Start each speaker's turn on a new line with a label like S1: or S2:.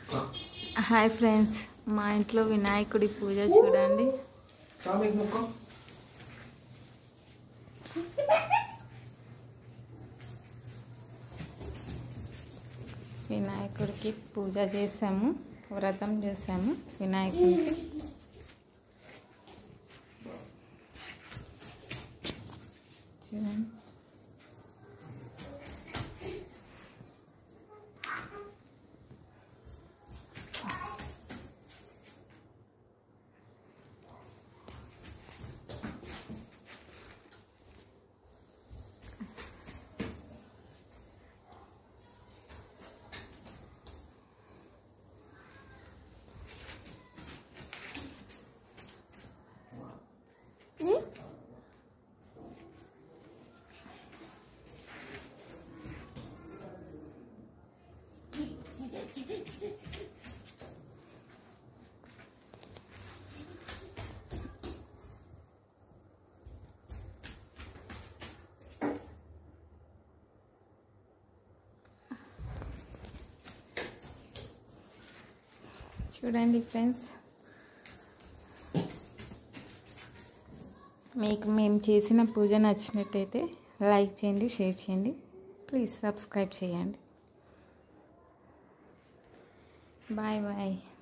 S1: hi friends మా ఇంట్లో వినాయకుడి పూజ చూడండి
S2: స్వామికి ముక్కు
S1: వినాయకుడికి పూజ చేసాము వ్రతం చేసాము వినాయకుడికి చూడండి చూడండి ఫ్రెండ్స్ మీకు మేము చేసిన పూజ నచ్చినట్టయితే లైక్ చేయండి షేర్ చేయండి ప్లీజ్ సబ్స్క్రైబ్ చేయండి బాయ్ బాయ్